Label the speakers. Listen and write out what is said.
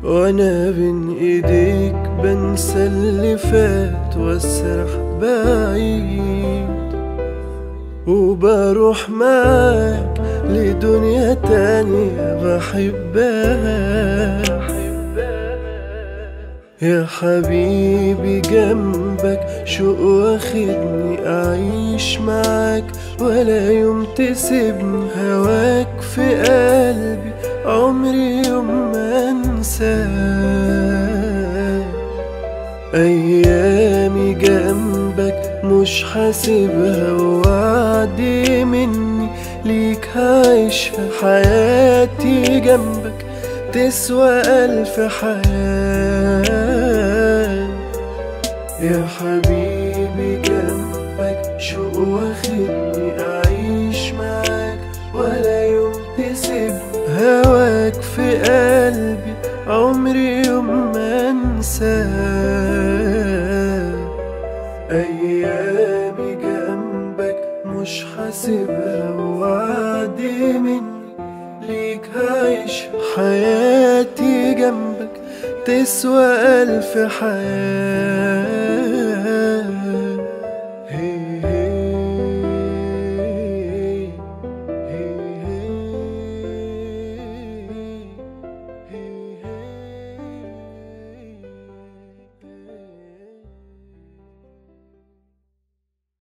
Speaker 1: وانا بين ايديك بنسى اللي فات واسرح بعيد وبروح معاك لدنيا تانية بحبها يا حبيبي جنبك شوق واخدني أعيش معاك ولا يوم تسيبني هواك في قلبي عمري يوم ما انساك أيامي جنبك مش حاسبها وعدي مني ليك هعيش في حياتي جنبك تسوى ألف حياة يا حبيبي جنبك شوق واخدني أعيش معاك ولا يوم تسيبني هواك في قلبي عمري يوم ما انساك أيامي جنبك مش حاسبها وعدي مني ليك هعيش حياتي جنبك تسوى ألف حياة